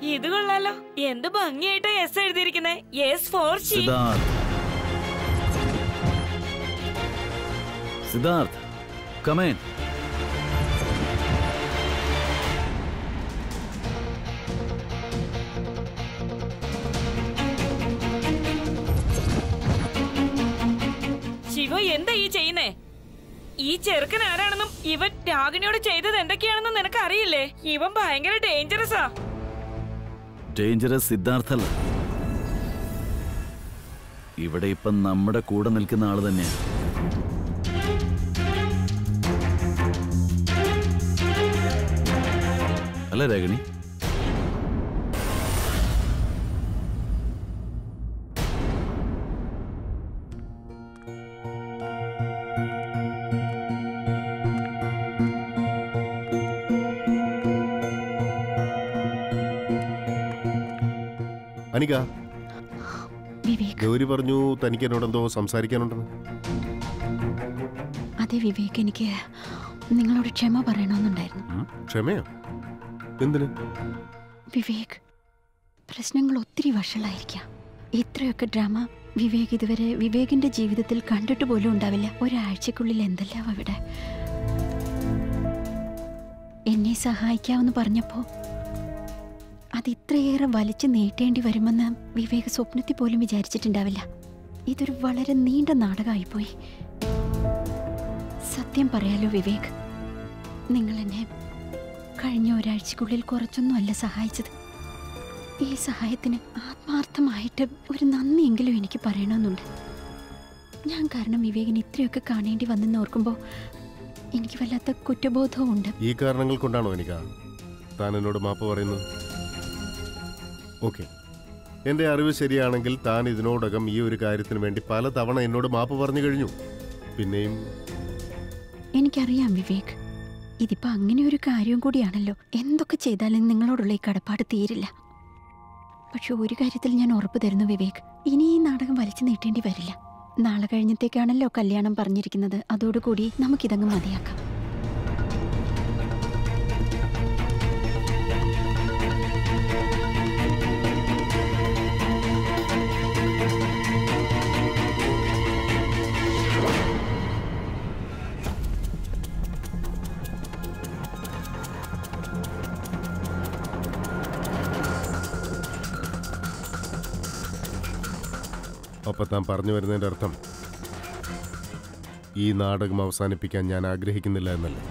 ഇത് കൊള്ളാലോ എന്ത് ഭംഗിയായിട്ടാ എസ് എഴുതിയിരിക്കുന്നേ S for she Siddharth Siddharth come on Shiva എന്താ ഈ ചെയ്യുന്നേ ഈ ചെറുക്കൻ ആരാണെന്നും ഇവൻ രാഗിണിയോട് ചെയ്തത് എന്തൊക്കെയാണെന്നും നിനക്ക് അറിയില്ലേ ഇവൻ ഭയങ്കര ഡേഞ്ചറസാ ഡേഞ്ചറസ് സിദ്ധാർത്ഥല്ല ഇവിടെ ഇപ്പം നമ്മുടെ കൂടെ നിൽക്കുന്ന ആള് തന്നെയാണ് അല്ല രഗണി അനിക വിവേക് ഗൗരി പറഞ്ഞു തനിക്ക് എന്നോടെന്തോ സംസാരിക്കാനുണ്ടെന്ന് അതെ വിവേക് എനിക്ക് നിങ്ങളോട് ക്ഷമ പറയണമെന്നുണ്ടായിരുന്നു ഉം, ക്ഷമയോ എന്തിന് വിവേക് പ്രശ്നങ്ങൾ ഒത്തിരി വഷളായിരിക്കാം ഇത്രയൊക്കെ ഡ്രാമ വിവേക് ഇതുവരെ വിവേകിന്റെ ജീവിതത്തിൽ കണ്ടിട്ട് പോലും ഉണ്ടാവില്ല ഒരാഴ്ചക്കുള്ളിൽ എന്തെല്ലാം അവിടെ എന്നെ സഹായിക്കാമെന്ന് പറഞ്ഞപ്പോ അത് ഇത്രയേറെ വലിച്ചു നീട്ടേണ്ടി വരുമെന്ന് വിവേക് സ്വപ്നത്തിൽ പോലും വിചാരിച്ചിട്ടുണ്ടാവില്ല ഇതൊരു വളരെ നീണ്ട നാടകമായിപ്പോയി സത്യം പറയാലോ വിവേക് നിങ്ങൾ എന്നെ കഴിഞ്ഞ ഒരാഴ്ചക്കുള്ളിൽ കുറച്ചൊന്നും അല്ല സഹായിച്ചത് ഈ സഹായത്തിന് ആത്മാർത്ഥമായിട്ട് ഒരു നന്ദിയെങ്കിലും എനിക്ക് പറയണമെന്നുണ്ട് ഞാൻ കാരണം വിവേകിന് ഇത്രയൊക്കെ കാണേണ്ടി വന്നെന്ന് ഓർക്കുമ്പോൾ എനിക്ക് വല്ലാത്ത കുറ്റബോധവും ഉണ്ട് ഈ കാരണങ്ങൾ കൊണ്ടാണോ അനിക താൻ എന്നോട് മാപ്പ് പറയുന്നത് ഓക്കെ എന്റെ അറിവ് ശരിയാണെങ്കിൽ താൻ ഇതിനോടകം ഈ ഒരു കാര്യത്തിന് വേണ്ടി പലതവണ എന്നോട് മാപ്പ് പറഞ്ഞു കഴിഞ്ഞു പിന്നെയും എനിക്കറിയാം വിവേക് ഇതിപ്പോ അങ്ങനെ ഒരു കാര്യവും കൂടിയാണല്ലോ എന്തൊക്കെ ചെയ്താലും നിങ്ങളോടുള്ള ഈ കടപ്പാട് തീരില്ല പക്ഷെ ഒരു കാര്യത്തിൽ ഞാൻ ഉറപ്പ് തരുന്നു വിവേക് ഇനി ഈ നാടകം വലിച്ചു നീട്ടേണ്ടി വരില്ല നാളെ കഴിഞ്ഞത്തേക്കാണല്ലോ കല്യാണം പറഞ്ഞിരിക്കുന്നത് അതോടുകൂടി നമുക്കിതങ്ങ് മതിയാക്കാം അപ്പൊ താൻ പറഞ്ഞു വരുന്നതിന്റെ അർത്ഥം ഈ നാടകം അവസാനിപ്പിക്കാൻ ഞാൻ ആഗ്രഹിക്കുന്നില്ല എന്നല്ലേ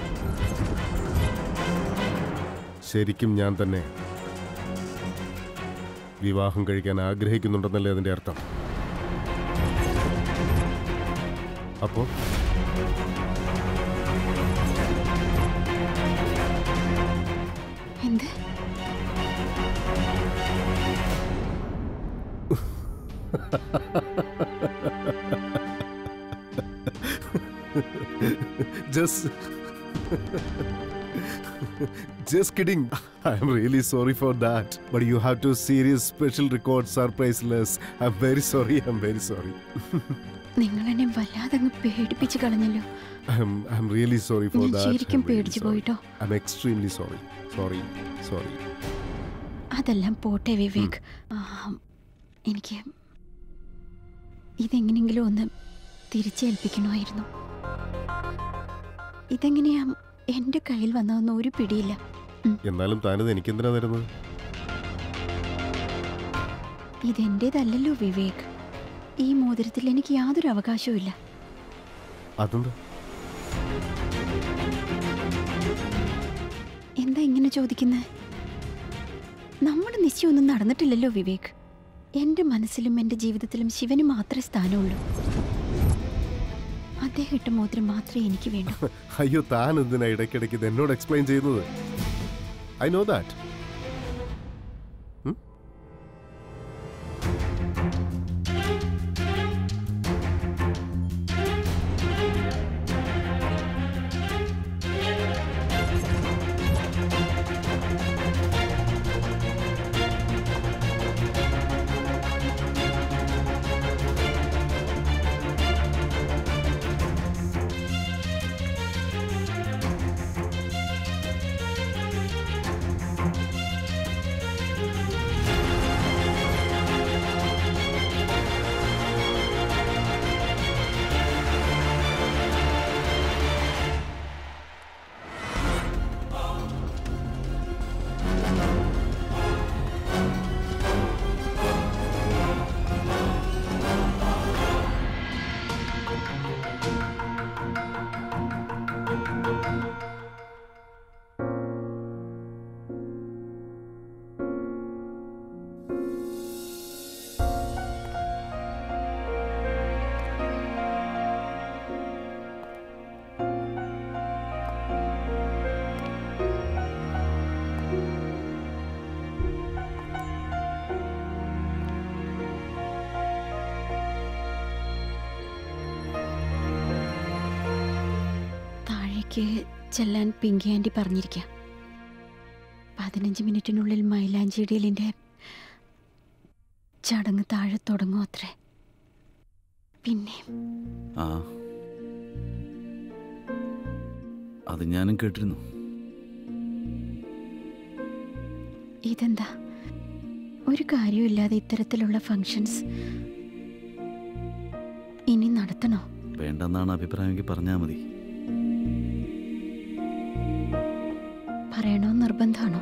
ശരിക്കും ഞാൻ തന്നെ വിവാഹം കഴിക്കാൻ ആഗ്രഹിക്കുന്നുണ്ടെന്നല്ലേ അതിന്റെ അർത്ഥം അപ്പോ എന്ത് just just kidding i'm really sorry for that but you have to serious special record surpriseless i'm very sorry i'm very sorry നിങ്ങൾ എന്നെ വല്ലാതെ അങ്ങ് പേടിപ്പിച്ച് കളഞ്ഞല്ലോ i'm i'm really sorry for ഞാൻ that ശരിക്കും I'm really പേടിച്ചു sorry. പോയിട്ടോ i'm extremely sorry sorry sorry അതെല്ലാം പോട്ടെ വിവേക് ആ, എനിക്ക് ഇതെങ്ങനെയെങ്കിലും ഒന്ന് തിരിച്ചേൽപ്പിക്കണമായിരുന്നു ഇതെങ്ങനെയാ എന്റെ കയ്യിൽ വന്നതെന്ന് ഒരു പിടിയില്ല എന്നാലും താനിത് എനിക്കെന്തിനാ തരുന്നത് ഇതെന്റേതല്ലല്ലോ വിവേക് ഈ മോതിരത്തിൽ എനിക്ക് യാതൊരു അവകാശവും ഇല്ല അതെന്താ എന്താ ഇങ്ങനെ ചോദിക്കുന്നത് നമ്മുടെ നിശ്ചയമൊന്നും നടന്നിട്ടില്ലല്ലോ വിവേക് എന്റെ മനസ്സിലും എന്റെ ജീവിതത്തിലും ശിവന് മാത്രമേ സ്ഥാനമുള്ളൂ അദ്ദേഹം ഇട്ട മോതിരം മാത്രമേ എനിക്ക് വേണ്ടൂ അയ്യോ താൻ എന്തിനാ ഇടയ്ക്കിടയ്ക്ക് ഇത് എന്നോട് എക്സ്പ്ലെയിൻ ചെയ്യുന്നത് ഐ നോ ദാറ്റ് എനിക്ക് ചെല്ലാൻ പിങ്കി ആൻറ്റി പറഞ്ഞിരിക്കാം പതിനഞ്ച് മിനിറ്റിനുള്ളിൽ മൈലാഞ്ചിടിയിലിൻ്റെ ചടങ്ങ് താഴെ തുടങ്ങും അത്രേ പിന്നെ ആ അത് ഞാനും കേട്ടിരുന്നു ഇതെന്താ ഒരു കാര്യമില്ലാതെ ഇത്തരത്തിലുള്ള ഫങ്ഷൻസ് ഇനി നടത്തണോ വേണ്ടെന്നാണ് അഭിപ്രായമെങ്കിൽ പറഞ്ഞാൽ മതി പറയണോ നിർബന്ധമാണോ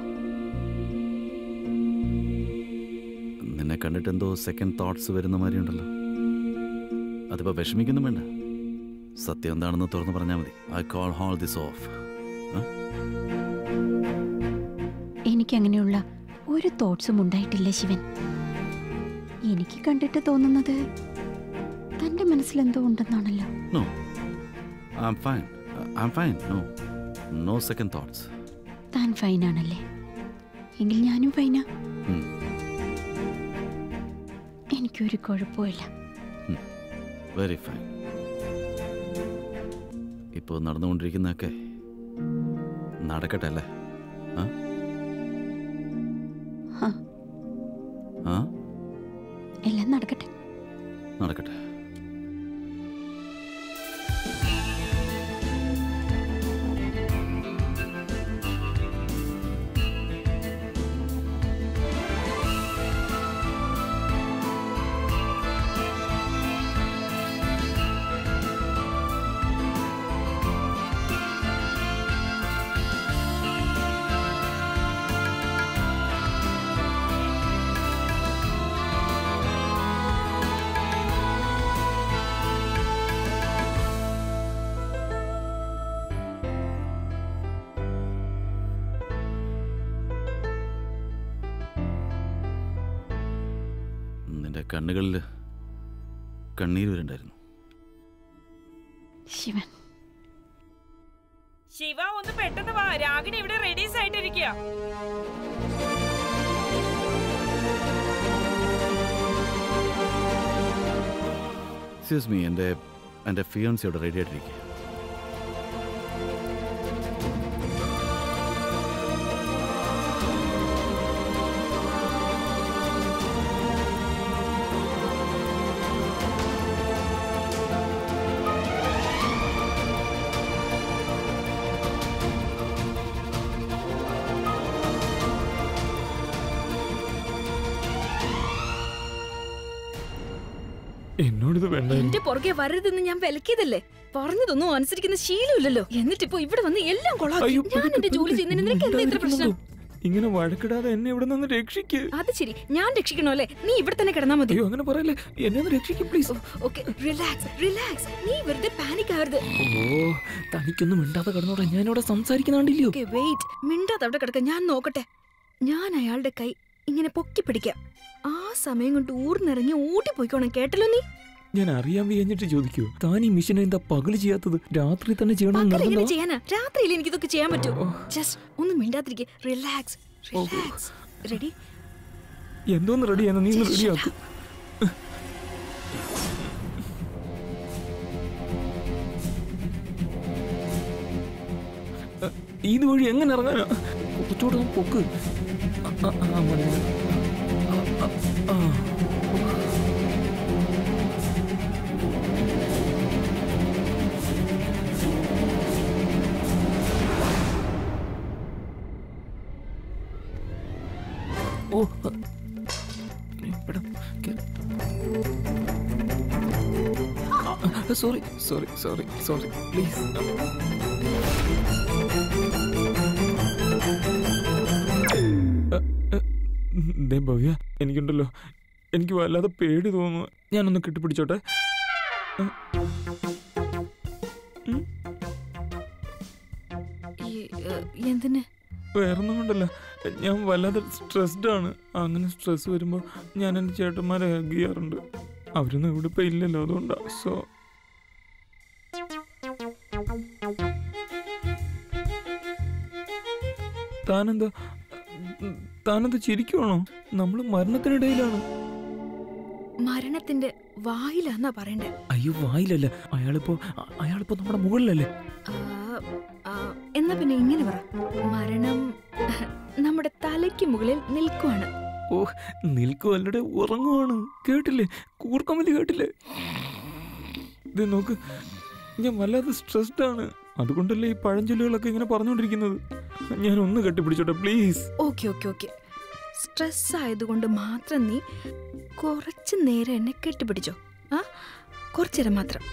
നിന്നെ കണ്ടിട്ട് എന്തോ സെക്കൻഡ് തോട്ട്സ് വരുന്ന മാതിരി ഉണ്ടല്ലോ അതിപ്പോ വിഷമിക്കൊന്നും വേണ്ട സത്യം എന്താണെന്ന് തുറന്നു പറഞ്ഞാൽ മതി I call whole this off എനിക്കങ്ങനെയുള്ള ഒരു തോട്ട്സും ഉണ്ടായിട്ടില്ല ശിവൻ എനിക്ക് കണ്ടിട്ട് തോന്നുന്നത് തൻ്റെ മനസ്സിലെന്തോ ഉണ്ടെന്നാണല്ലോ no I'm fine I'm fine no no second thoughts താൻ ഫൈനാണല്ലേ എങ്കിൽ ഞാനും ഫൈനാ എനിക്കൊരു കുഴപ്പമില്ല വെരി ഫൈൻ ഇപ്പോൾ നടന്നുകൊണ്ടിരിക്കുന്നതൊക്കെ നടക്കട്ടെ അല്ലേ ആ ആ ആ എല്ലാം നടക്കട്ടെ നടക്കട്ടെ നിന്റെ കണ്ണുകളിൽ കണ്ണീര് വരുന്നുണ്ടായിരുന്നു ശിവൻ ശിവ ഒന്ന് പെട്ടെന്ന് വാ രാഗിണി ഇവിടെ റെഡീസ് ആയിട്ടിരിക്കുക എക്സ്ക്യൂസ് മീ എൻ്റെ എൻ്റെ ഫിയൻസ് ഇവിടെ റെഡി ആയിട്ടിരിക്കുക എന്നോടിത് വേണ്ടായിരുന്നു എന്റെ പുറകെ വരരുതെന്ന് ഞാൻ വിലക്കിയതല്ലേ പറഞ്ഞതൊന്നും അനുസരിക്കുന്ന ശീലമില്ലല്ലോ എന്നിട്ടിപ്പോ ഇവിടെ വന്ന് എല്ലാം കൊളാക്കി അയ്യോ, ഞാൻ എന്റെ ജോലി ചെയ്യുന്നതിന് നിനക്ക് എന്താ ഇത്ര പ്രശ്നം ഇങ്ങനെ വഴക്കിടാതെ എന്നെ ഇവിടെ നിന്ന് രക്ഷിക്ക് അത് ശരി ഞാൻ രക്ഷിക്കണോ അല്ലേ നീ ഇവിടെ തന്നെ കിടന്നാ മതി അയ്യോ അങ്ങനെ പറയല്ലേ എന്നെ ഒന്ന് രക്ഷിക്ക് പ്ലീസ് ഓക്കെ റിലാക്സ് റിലാക്സ് നീ വെറുതെ പാനിക് ആവരുത് ഓ തനിക്കൊന്നും മിണ്ടാതെ കിടന്നോടാ ഞാൻ ഇവിടെ സംസാരിക്കുന്നുണ്ടില്ലയോ ഓക്കെ വെയിറ്റ് മിണ്ടാതെ അവിടെ കിടക്ക ഞാൻ നോക്കട്ടെ ഞാൻ അയാളുടെ കൈ ഇങ്ങനെ പൊക്കി പിടിക്കാം ആ സമയം കൊണ്ട് ഊർന്നിറങ്ങി ഓടിപ്പോയിക്കോണം കേട്ടല്ലോ നീ ഞാൻ അറിയാൻ വയ്യഞ്ഞിട്ട് ചോദിക്കൂ താൻ ഈ മിഷൻ എന്താ പകല് ചെയ്യാത്തത് രാത്രി തന്നെ ചെയ്യണമെന്ന് പകൽ എങ്ങനെ നിർബന്ധം ചെയ്യാനാ രാത്രിയിൽ എനിക്ക് ഇതൊക്കെ ചെയ്യാൻ പറ്റൂ ജസ്റ്റ് ഒന്ന് മിണ്ടാതിരിക്കെ റിലാക്സ് റിലാക്സ് റെഡി എന്തോന്ന് റെഡിയാണ് നീ ഒന്ന് റെഡിയാക്കൂ ഇത് വഴി എങ്ങനെ ഇറങ്ങാനാ കുറച്ചുകൂടെ ഒന്ന് പൊക്ക് ആ, ആ, ആ, മതി, മതി. ആ, ആ, ആ. ഓ ആ. ഇവിടെ കേറ്. Sorry sorry sorry sorry please ദേ ഭവ്യ എനിക്കുണ്ടല്ലോ എനിക്ക് വല്ലാതെ പേടി തോന്നുന്നു ഞാനൊന്ന് കെട്ടിപ്പിടിച്ചോട്ടെ എന്തിന് വേറൊന്നും കൊണ്ടല്ല ഞാൻ വല്ലാതെ സ്ട്രെസ്ഡ് ആണ് അങ്ങനെ സ്ട്രെസ് വരുമ്പോൾ ഞാൻ എൻ്റെ ചേട്ടന്മാരെ ഹഗ് ചെയ്യാറുണ്ട് അവരൊന്നും ഇവിടെ ഇപ്പം ഇല്ലല്ലോ അതുകൊണ്ടാണ് സോ താനെന്താ താനെന്താ ചിരിക്കുവാണോ നമ്മൾ മരണത്തിനിടയിലാണ് മരണത്തിന്റെ വായിലാന്നാ പറയണ്ടേ അയ്യോ വായിലല്ല അയാളിപ്പോ അ- അയാളിപ്പോ നമ്മുടെ മുകളിലല്ലേ ആ ആ, എന്നാ പിന്നെ ഇങ്ങനെ പറ മരണം നമ്മുടെ തലയ്ക്ക് മുകളിൽ നിൽക്കുവാണ് ഓ നിൽക്കും അല്ലടെ ഉറങ്ങുവാണ് കേട്ടില്ലേ കൂർക്കമലി കേട്ടില്ലേ ഇത് നോക്ക് ഞാൻ വല്ലാതെ സ്ട്രെസ്ഡ് ആണ് അതുകൊണ്ടല്ലേ ഈ പഴഞ്ചൊല്ലുകളൊക്കെ ഇങ്ങനെ പറഞ്ഞുകൊണ്ടിരിക്കുന്നത് ഞാൻ ഒന്ന് കെട്ടിപ്പിടിച്ചോട്ടെ please okay okay okay stress ആയതുകൊണ്ട് മാത്രം നീ കുറച്ച് നേരം എന്നെ കെട്ടിപ്പിടിച്ചോ ആ കുറച്ചേരം മാത്രം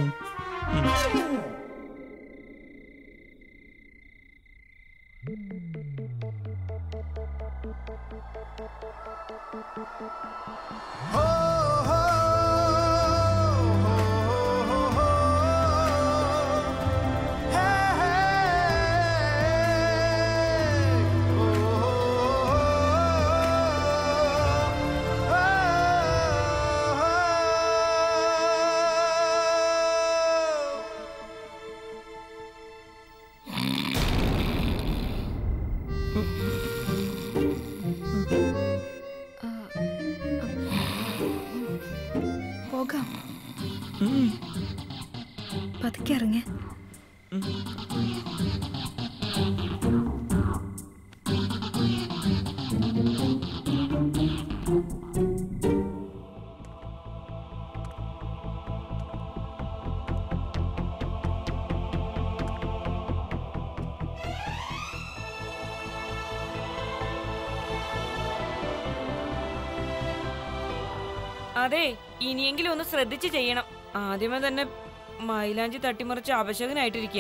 ആ, പോകാം പതുക്കെ ഇറങ്ങ അതെ ഇനിയെങ്കിലും ഒന്ന് ശ്രദ്ധിച്ച് ചെയ്യണം ആദ്യമേ തന്നെ മൈലാഞ്ചി തട്ടിമറിച്ച് അപശകനായിട്ടിരിക്കുക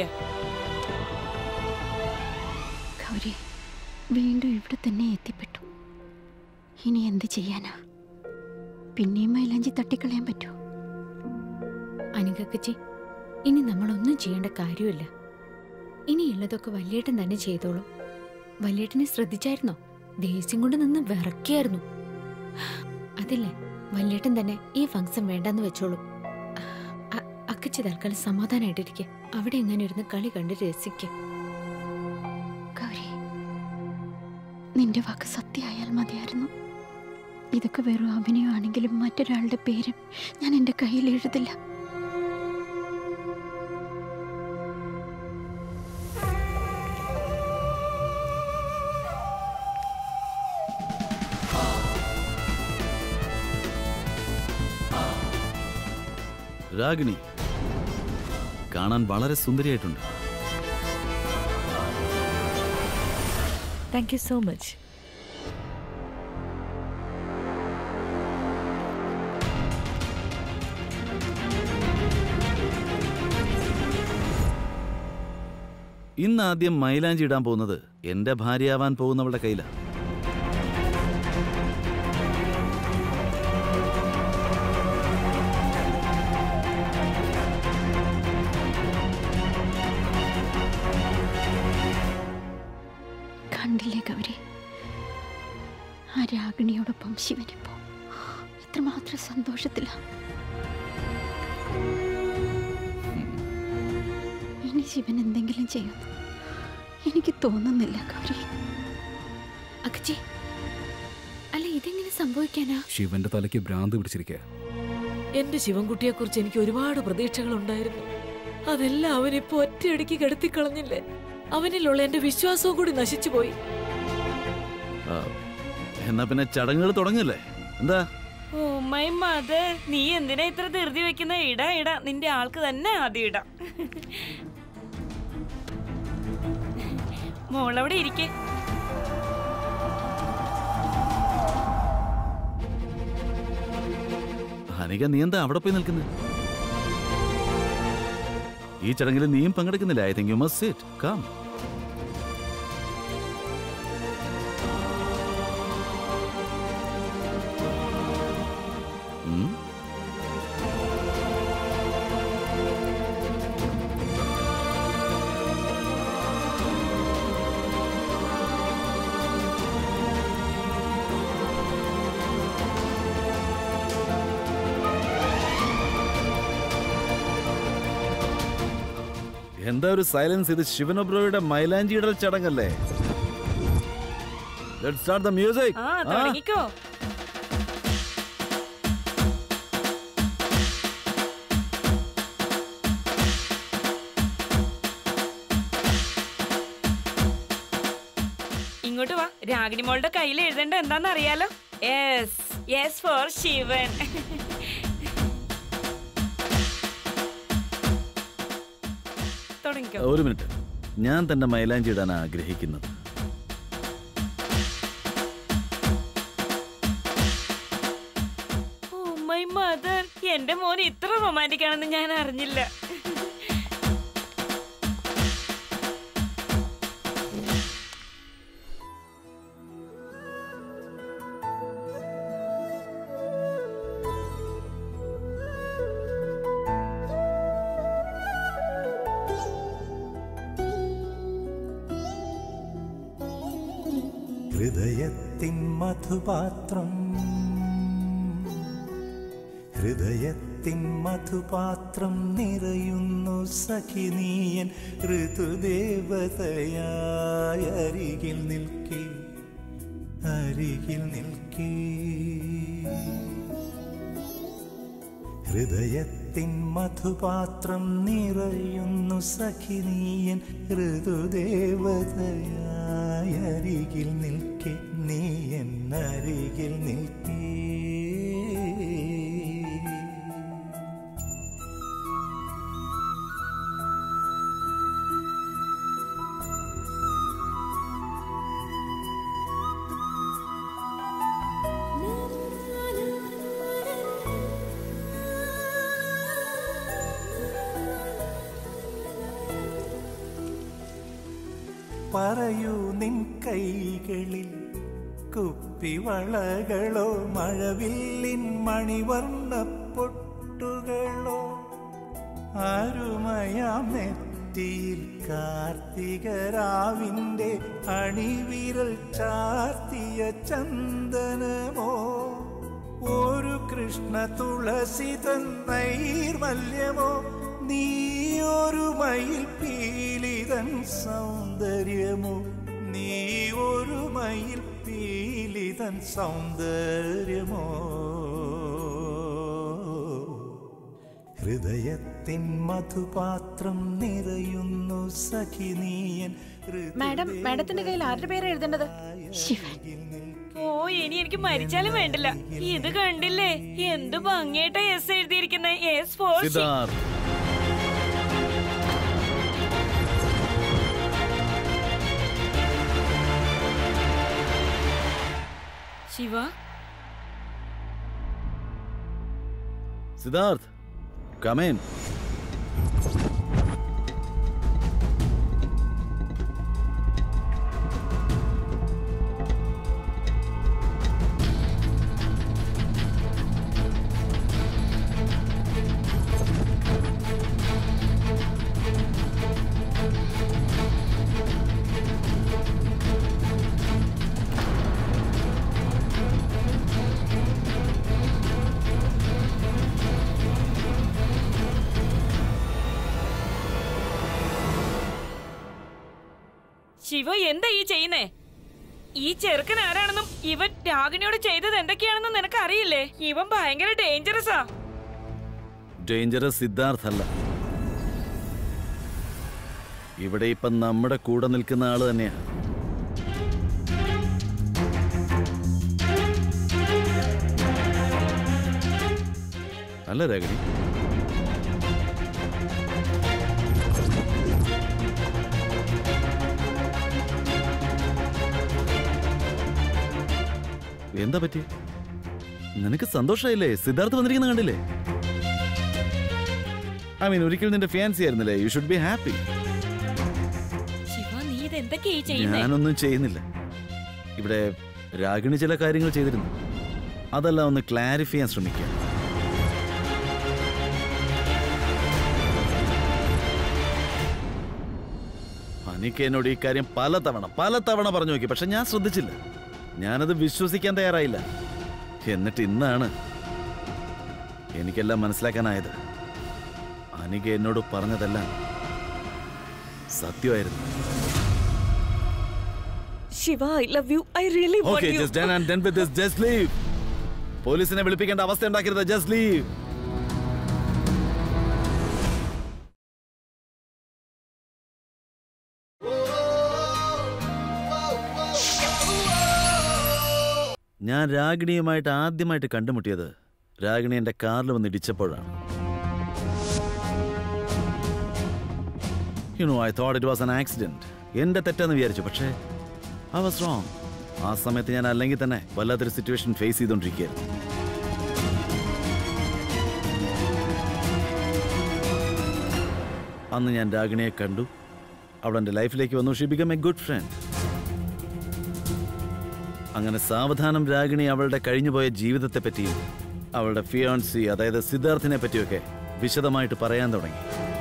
ഗൗരി വീണ്ടും ഇവിടെ തന്നെ എത്തിപ്പെട്ടു ഇനി എന്ത് ചെയ്യാനാ പിന്നെയും മൈലാഞ്ചി തട്ടിക്കളയാൻ പറ്റുമോ അനികക്കച്ചി ഇനി നമ്മളൊന്നും ചെയ്യേണ്ട കാര്യമില്ല ഇനിയുള്ളതൊക്കെ വല്യേട്ടൻ തന്നെ ചെയ്തോളും വല്യേട്ടനെ ശ്രദ്ധിച്ചായിരുന്നോ ദേഷ്യം കൊണ്ട് നിന്ന് വിറക്കിയായിരുന്നു അതില്ലേ വല്യേട്ടൻ തന്നെ ഈ ഫംഗ്ഷൻ വേണ്ടെന്ന് വെച്ചോളൂ അ- അക്കച്ചി തൽക്കാലം സമാധാനായിട്ടിരിക്കെ അവിടെ എങ്ങനെ ഇരുന്ന് കളി കണ്ട് രസിക്കുക ഗൗരി നിന്റെ വാക്ക് സത്യമായാൽ മതിയായിരുന്നു ഇതൊക്കെ വെറും അഭിനയമാണെങ്കിലും മറ്റൊരാളുടെ പേരും ഞാൻ എൻ്റെ കയ്യിൽ എഴുതില്ല രാഗിണി കാണാൻ വളരെ സുന്ദരിയായിട്ടുണ്ട് താങ്ക് യു സോ മച്ച് ഇന്ന് ആദ്യം മൈലാഞ്ചി ഇടാൻ പോകുന്നത് എന്റെ ഭാര്യയാവാൻ പോകുന്നവളുടെ കയ്യിലാണ് കണ്ടില്ലേ ഗൗരി ആ രാഗിണിയോടൊപ്പം ശിവനിപ്പോ ഇത്രമാത്രം സന്തോഷത്തില ഇനി ശിവൻ എന്തെങ്കിലും ചെയ്യുന്നു എനിക്ക് തോന്നുന്നില്ല ഗൗരി അക്കച്ചി അല്ല ഇതെങ്ങനെ സംഭവിക്കാനാ ശിവന്റെ തലയ്ക്ക് ഭ്രാന്ത് പിടിച്ചിരിക്കുക എന്റെ ശിവൻകുട്ടിയെ കുറിച്ച് എനിക്ക് ഒരുപാട് പ്രതീക്ഷകൾ ഉണ്ടായിരുന്നു അതെല്ലാം അവനിപ്പോ ഒറ്റയടിക്ക് കെടുത്തിക്കളഞ്ഞില്ലേ അവനിലുള്ള എന്റെ വിശ്വാസവും കൂടി നശിച്ചു പോയി ആ, എന്നാ പിന്നെ ചടങ്ങുകൾ തുടങ്ങല്ലേ എന്താ ഓ മൈ മദർ നീ എന്തിനാ ഇത്ര ധൃതി വെക്കുന്ന ഇടാ ഇടാ നിന്റെ ആൾക്ക് തന്നെ ആദ്യം ഇടാം മോളവിടെ ഇരിക്കേ ഹനിക നീ എന്താ അവിടെ പോയി നിൽക്കുന്നത് ഈ ചടങ്ങിൽ നീയും പങ്കെടുക്കുന്നില്ല I think you must sit come എന്താ ഒരു സൈലൻസ് ഇത് ശിവനബ്രോയുടെ മൈലാഞ്ചിയിടൽ ചടങ്ങല്ലേ Let's start the music. ആ ആ? തുടങ്ങിക്കോ ഇങ്ങോട്ട് വാ രാഗിണി മോളുടെ കയ്യിൽ എഴുതേണ്ട എന്താന്ന് അറിയാലോ യെസ് യെസ് ഫോർ ശിവൻ തുടങ്ങിക്കോ ഒരു മിനിറ്റ് ഞാൻ തന്നെ മൈലാഞ്ചി ഇടാൻ ആഗ്രഹിക്കുന്നത് ഓ മൈ മദർ എന്റെ മോൻ ഇത്ര റൊമാൻറ്റിക് ആണെന്ന് ഞാൻ അറിഞ്ഞില്ല ഹൃദയത്തിൻ മധുപാത്രം ഹൃദയത്തിൻ മധുപാത്രം നിറയുന്നു സഖിനീയൻ ഋതുദേവതയായ അരികിൽ നിൽക്കേ അരികിൽ നിൽക്കേ ഹൃദയത്തിൻ മധുപാത്രം നിറയുന്നു സഖിനീയൻ ഋതുദേവതയായ അരികിൽ നിൽക്കെ നീ എന്നരികിൽ നിൽക്കേ പറയൂ നിൻ കൈകളിൽ കുപ്പിവളകളോ മഴവില്ലിൻ മണിവർണ്ണ പൊട്ടുകളോ അരുമയാം നെറ്റിയിൽ കാർത്തികരാവിൻ്റെ അണിവിരൽ ചാർത്തിയ ചന്ദനമോ ഒരു കൃഷ്ണ തുളസി തന്നൈർമല്യമോ നീ ഒരു മയിൽ പീലിതൻ സൗന്ദര്യമോ നീ ഒരു മയിൽ പീലിതൻ സൗന്ദര്യമോ ഹൃദയത്തിൻ മധുപാത്രം നിറയുന്നു സഖിനീയൻ മാഡം മാഡത്തിന്റെ കയ്യിൽ ആരുടെ പേര് എഴുതേണ്ടത് ശിവൻ ഓ ഇനി എനിക്ക് മരിച്ചാലും വേണ്ടില്ല ഇത് കണ്ടില്ലേ എന്ത് ഭംഗിയായിട്ടാ എസ് എഴുതിയിരിക്കുന്നത് S for Siddharth Shiva Siddharth come on Shiva എന്താ ഈ ചെയ്യുന്നേ ഈ ചെറുക്കൻ ആരാണെന്നും ഇവൻ രാഗിണിയോട് ചെയ്തത് എന്തൊക്കെയാണെന്നും നിനക്ക് അറിയില്ലേ ഇവൻ ഭയങ്കര ഡേഞ്ചറസാ ഡേഞ്ചറസ് സിദ്ധാർത്ഥ് അല്ല ഇവിടെ ഇപ്പം നമ്മുടെ കൂടെ നിൽക്കുന്ന ആള് തന്നെയാ അല്ല രാഗിണി എന്താ പറ്റി നിനക്ക് സന്തോഷമായില്ലേ സിദ്ധാർത്ഥ് വന്നിരിക്കുന്ന കണ്ടില്ലേ ഐ മീൻ ഒരിക്കലും നിന്റെ ഫാൻസി ആയിരുന്നില്ലേ you should be happy Shiva നീ ഇത് എന്തൊക്കെയാ ഈ ചെയ്യുന്നേ ഞാനൊന്നും ചെയ്യുന്നില്ല ഇവിടെ രാഗിണി ചില കാര്യങ്ങൾ ചെയ്തിരുന്നു അതെല്ലാം ഒന്ന് ക്ലാരിഫൈ ചെയ്യാൻ ശ്രമിക്കുക അനിക്ക് എന്നോട് ഈ കാര്യം പലതവണ പലതവണ പറഞ്ഞു നോക്കി പക്ഷെ ഞാൻ ശ്രദ്ധിച്ചില്ല ഞാനത് വിശ്വസിക്കാൻ തയ്യാറായില്ല എന്നിട്ട് ഇന്നാണ് എനിക്കെല്ലാം മനസ്സിലാക്കാനായത് അനിക എന്നോട് പറഞ്ഞതെല്ലാം സത്യമായിരുന്നു Shiva I love you I really Okay, just done and done with this. Just leave. പോലീസിനെ വിളിപ്പിക്കേണ്ട അവസ്ഥ ഉണ്ടാക്കരുത് ജസ്റ്റ് ലീവ് Oh ഞാൻ രാഗിണിയുമായിട്ട് ആദ്യമായിട്ട് കണ്ടുമുട്ടിയത് രാഗിണി എൻ്റെ കാറിൽ വന്ന് ഇടിച്ചപ്പോഴാണ് you know I thought it was an accident എൻ്റെ തെറ്റെന്ന് വിചാരിച്ചു പക്ഷേ ഐ വാസ് റോങ് ആ സമയത്ത് ഞാൻ അല്ലെങ്കിൽ തന്നെ വല്ലാത്തൊരു സിറ്റുവേഷൻ ഫേസ് ചെയ്തുകൊണ്ടിരിക്കുകയായിരുന്നു അന്ന് ഞാൻ രാഗിണിയെ കണ്ടു അവൾ എൻ്റെ ലൈഫിലേക്ക് വന്നു she become a good friend അങ്ങനെ സാവധാനം രാഗിണി അവളുടെ കഴിഞ്ഞുപോയ ജീവിതത്തെ പറ്റിയും അവളുടെ ഫിയോൺസി അതായത് സിദ്ധാർത്ഥിനെ പറ്റിയൊക്കെ വിശദമായിട്ട് പറയാൻ തുടങ്ങി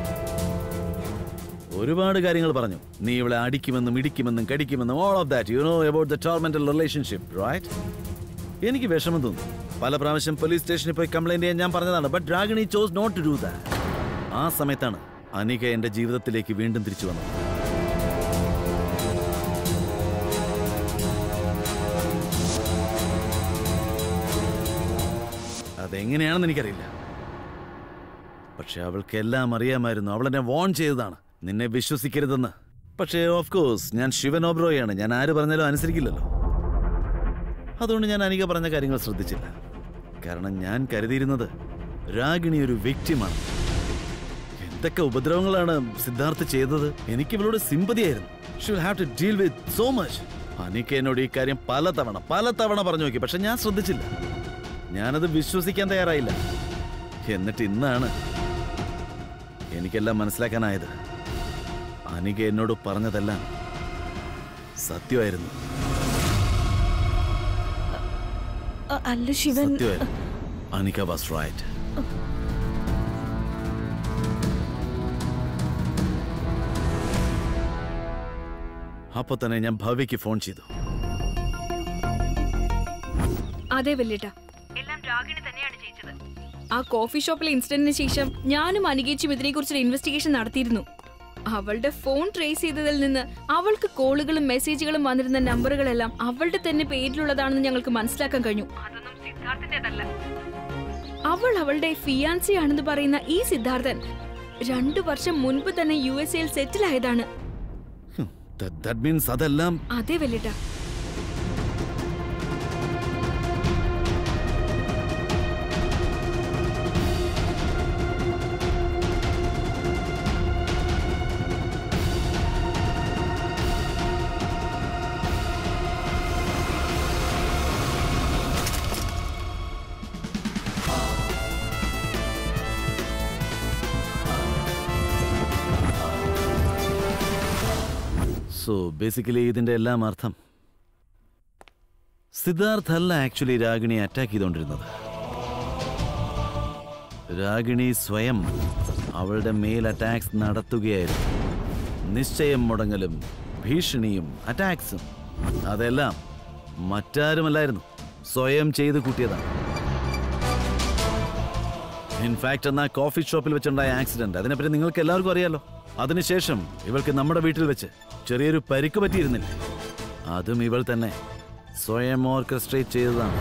ഒരുപാട് കാര്യങ്ങൾ പറഞ്ഞു നീ ഇവളെ അടിക്കുമെന്നും ഇടിക്കുമെന്നും കടിക്കുമെന്നും all of that you know about the tormental relationship right എനിക്ക് വിഷമം തോന്നി പല പ്രാവശ്യം പോലീസ് സ്റ്റേഷനിൽ പോയി കംപ്ലൈന്റ് ചെയ്യാൻ ഞാൻ പറഞ്ഞതാണ് but Ragini chose not to do that ആ സമയത്താണ് അനിക എന്റെ ജീവിതത്തിലേക്ക് വീണ്ടും തിരിച്ചു വന്നത് അതെങ്ങനെയാണെന്ന് എനിക്കറിയില്ല പക്ഷെ അവൾക്ക് എല്ലാം അറിയാമായിരുന്നു അവൾ എന്നെ വോൺ ചെയ്തതാണ് നിന്നെ വിശ്വസിക്കരുതെന്ന് പക്ഷേ ഓഫ് കോഴ്സ് ഞാൻ ശിവൻ ഓബ്രോയാണ് ഞാൻ ആര് പറഞ്ഞാലും അനുസരിക്കില്ലല്ലോ അതുകൊണ്ട് ഞാൻ അനിക പറഞ്ഞ കാര്യങ്ങൾ ശ്രദ്ധിച്ചില്ല കാരണം ഞാൻ കരുതിയിരുന്നത് രാഗിണി ഒരു വ്യക്തിമാണ് എന്തൊക്കെ ഉപദ്രവങ്ങളാണ് സിദ്ധാർത്ഥ് ചെയ്തത് എനിക്ക് ഇവളോട് സിമ്പതിയായിരുന്നു she will have to deal with so much Anika എന്നോട് ഈ കാര്യം പലതവണ പലതവണ പറഞ്ഞു നോക്കി പക്ഷെ ഞാൻ ശ്രദ്ധിച്ചില്ല ഞാനത് വിശ്വസിക്കാൻ തയ്യാറായില്ല എന്നിട്ട് ഇന്നാണ് എനിക്കെല്ലാം മനസ്സിലാക്കാനായത് അനിക എന്നോട് പറഞ്ഞതെല്ലാം സത്യമായിരുന്നു അ- അല്ല ശിവൻ സത്യമായിരുന്നു അനിക വാസ് റൈറ്റ് അപ്പൊ തന്നെ ഞാൻ ഭവ്യക്ക് ഫോൺ ചെയ്തു അതെ വല്യേട്ട എല്ലാം രാഗിണി തന്നെയാണ് ചെയ്തത് ആ കോഫി ഷോപ്പിലെ ഇൻസിഡന്റിന് ശേഷം ഞാനും അനികേച്ചും ഇതിനെ കുറിച്ചൊരു ഇൻവെസ്റ്റിഗേഷൻ നടത്തിയിരുന്നു അവളുടെ ഫോൺ ട്രേസ് ചെയ്തതിൽ നിന്ന് അവൾക്ക് കോളുകളും മെസ്സേജുകളും വന്നിരുന്ന നമ്പറുകളെല്ലാം അവളുടെ തന്നെ പേരിലുള്ളതാണെന്ന് ഞങ്ങൾക്ക് മനസ്സിലാക്കാൻ കഴിഞ്ഞു അതൊന്നും സിദ്ധാർത്ഥിന്റേതല്ല അവൾ അവളുടെ ഫിയാൻസി ആണെന്ന് പറയുന്ന ഈ സിദ്ധാർത്ഥൻ രണ്ടു വർഷം മുൻപ് തന്നെ യു എസ് എയിൽ സെറ്റിൽ ആയതാണ് ദാറ്റ് മീൻസ് അതെല്ലാം അതെ വല്യേട്ട സോ ബേസിക്കലി ഇതിന്റെ എല്ലാം അർത്ഥം സിദ്ധാർത്ഥ് അല്ല ആക്ച്വലി രാഗിണിയെ അറ്റാക്ക് ചെയ്തുകൊണ്ടിരുന്നത് രാഗിണി സ്വയം അവളുടെ മേൽ അറ്റാക്സ് നടത്തുകയായിരുന്നു നിശ്ചയം മുടങ്ങലും ഭീഷണിയും അറ്റാക്സും അതെല്ലാം മറ്റാരുമല്ലായിരുന്നു സ്വയം ചെയ്തു കൂട്ടിയതാണ് ഇൻഫാക്ട് എന്നാ കോഫി ഷോപ്പിൽ വെച്ചുണ്ടായ ആക്സിഡന്റ് അതിനെപ്പറ്റി നിങ്ങൾക്ക് എല്ലാവർക്കും അറിയാലോ അതിനുശേഷം ഇവൾക്ക് നമ്മുടെ വീട്ടിൽ വെച്ച് ചെറിയൊരു പരിക്ക് പറ്റിയിരുന്നില്ല അതും ഇവൾ തന്നെ സ്വയം ഓർക്കസ്ട്രേറ്റ് ചെയ്തതാണ്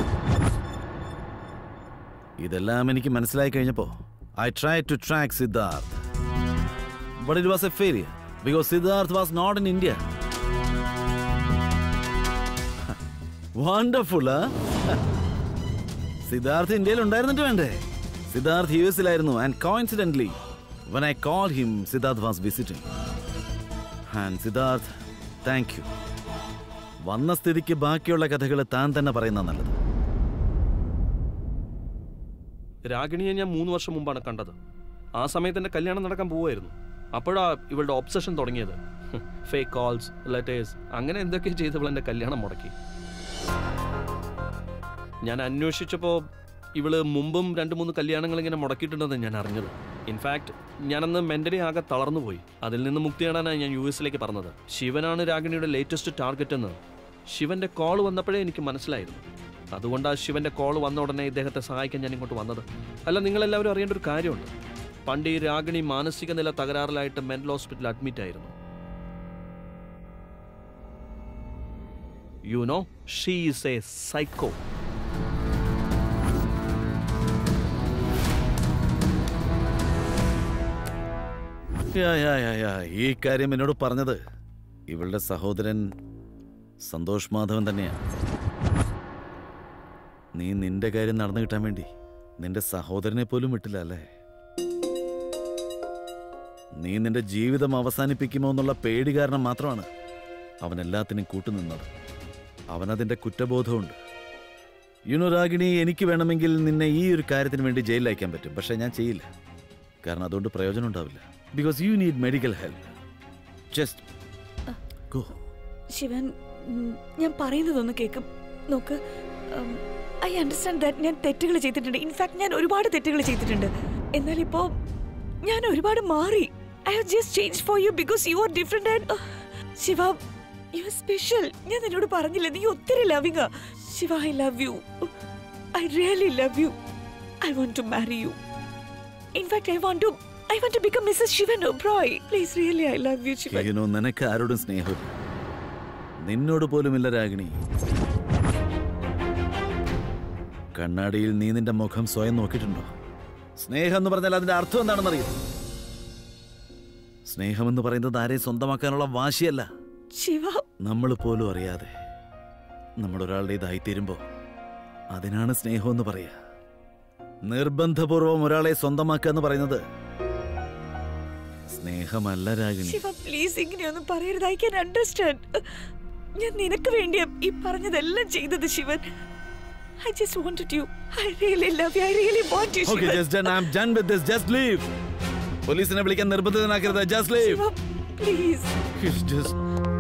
ഇതെല്ലാം എനിക്ക് മനസ്സിലായി കഴിഞ്ഞപ്പോ I try to track Siddharth but it was a failure because Siddharth was not in India wonderful Siddharth ഇന്ത്യയിൽ ഉണ്ടായിരുന്നിട്ട് വേണ്ടേ സിദ്ധാർത്ഥ് യു എസിലായിരുന്നു and coincidentally when I call him Siddharth was visiting and Siddharth thank you വന്ന സ്ഥിതിക്ക് ബാക്കിയുള്ള കഥകൾ താൻ തന്നെ പറയുന്ന നല്ലത് രാഗിണിയെ ഞാൻ മൂന്ന് വർഷം മുമ്പാണ് കണ്ടത് ആ സമയത്ത് എൻ്റെ കല്യാണം നടക്കാൻ പോവുമായിരുന്നു അപ്പോഴാ ഇവളുടെ ഒബ്സഷൻ തുടങ്ങിയത് ഫേക്ക് കോൾസ് ലെറ്റേഴ്സ് അങ്ങനെ എന്തൊക്കെ ചെയ്തവൾ എൻ്റെ കല്യാണം മുടക്കി ഞാൻ അന്വേഷിച്ചപ്പോൾ ഇവള് മുമ്പും രണ്ട് മൂന്ന് കല്യാണങ്ങൾ ഇങ്ങനെ മുടക്കിയിട്ടുണ്ടെന്ന് ഞാൻ അറിഞ്ഞത് ഇൻഫാക്ട് ഞാനന്ന് മെൻ്റലി ആകെ തളർന്നുപോയി അതിൽ നിന്ന് മുക്തി നേടാനാണ് ഞാൻ യു എസിലേക്ക് പറഞ്ഞത് ശിവനാണ് രാഗിണിയുടെ ലേറ്റസ്റ്റ് ടാർഗറ്റ് എന്ന് ശിവന്റെ കോൾ വന്നപ്പോഴേ എനിക്ക് മനസ്സിലായിരുന്നു അതുകൊണ്ടാണ് ശിവന്റെ കോൾ വന്ന ഉടനെ ഇദ്ദേഹത്തെ സഹായിക്കാൻ ഞാൻ ഇങ്ങോട്ട് വന്നത് അല്ല നിങ്ങളെല്ലാവരും അറിയേണ്ട ഒരു കാര്യമുണ്ട് പണ്ട് ഈ രാഗിണി മാനസിക നില തകരാറിലായിട്ട് മെന്റൽ ഹോസ്പിറ്റലിൽ അഡ്മിറ്റ് ആയിരുന്നു you know she is a psycho yeah, yeah, yeah, yeah. ഈ കാര്യം എന്നോട് പറഞ്ഞത് ഇവളുടെ സഹോദരൻ സന്തോഷ് മാധവൻ തന്നെയാണ് നീ നിന്റെ കാര്യം നടന്നു കിട്ടാൻ വേണ്ടി നിന്റെ സഹോദരനെ പോലും വിട്ടില്ല അല്ലേ നീ നിന്റെ ജീവിതം അവസാനിപ്പിക്കുമോ എന്നുള്ള പേടി കാരണം മാത്രമാണ് അവൻ എല്ലാത്തിനും കൂട്ടുനിന്നത് അവനതിന്റെ കുറ്റബോധമുണ്ട് യുനോ രാഗിണി എനിക്ക് വേണമെങ്കിൽ നിന്നെ ഈ ഒരു കാര്യത്തിന് വേണ്ടി ജയിലിൽ അയക്കാൻ പറ്റും പക്ഷെ ഞാൻ ചെയ്യില്ല കാരണം അതുകൊണ്ട് പ്രയോജനം ഉണ്ടാവില്ല because you need medical help just go Shivan ഉം, ഞാൻ പറയുന്നതൊന്ന് കേൾക്കും നോക്ക് ഐ അണ്ടർസ്റ്റാൻഡ് ദാറ്റ് ഞാൻ തെറ്റുകൾ ചെയ്തിട്ടുണ്ട് ഇൻഫാക്ട് ഞാൻ ഒരുപാട് തെറ്റുകൾ ചെയ്തിട്ടുണ്ട് എന്നാൽ ഇപ്പോ ഞാൻ ഒരുപാട് മാറി I have just change for you because you are different and Shiva you are special ഞാൻ നിന്നോട് പറഞ്ഞില്ല നീ ഒത്തിരി loving Shiva I love you I really love you I want to marry you in fact I want to I want to become Mrs Shivan Oberoi please really I love you Shivan you know നിനക്ക് ആരോടും സ്നേഹമില്ല നിന്നോട് പോലുമില്ല രാഗിണി കണ്ണാടിയിൽ നീ നിന്റെ മുഖം സ്വയം നോക്കിയിട്ടുണ്ടോ സ്നേഹം എന്ന് പറഞ്ഞാൽ അതിന്റെ അർത്ഥം എന്താണെന്ന് അറിയാം സ്നേഹമെന്ന് പറയുന്നത് ആരെയും സ്വന്തമാക്കാനുള്ള വാശിയല്ല ശിവ നമ്മൾ പോലും അറിയാതെ നമ്മൾ ഒരാളുടെ ഇതായിത്തീരുമ്പോ അതിനാണ് സ്നേഹം എന്ന് പറയാ നിർബന്ധപൂർവം ഒരാളെ സ്വന്തമാക്കുക എന്ന് പറയുന്നത് സ്നേഹമല്ല രാഗിണി ശിവ പ്ലീസ് ഇങ്ങനെയൊന്നും പറയരുത് ഐ ക്യാൻ അണ്ടർസ്റ്റാൻഡ് ഞാൻ നിനക്ക് വേണ്ടിയാ ഈ പറഞ്ഞതെല്ലാം ചെയ്തത് Shivan I just wanted you I really love you I really want you Okay, Shivan just done. I'm done with this. Just leave. പോലീസിനെ വിളിക്കാൻ നിർബന്ധിതനാക്കരുത് just leave Shiva please just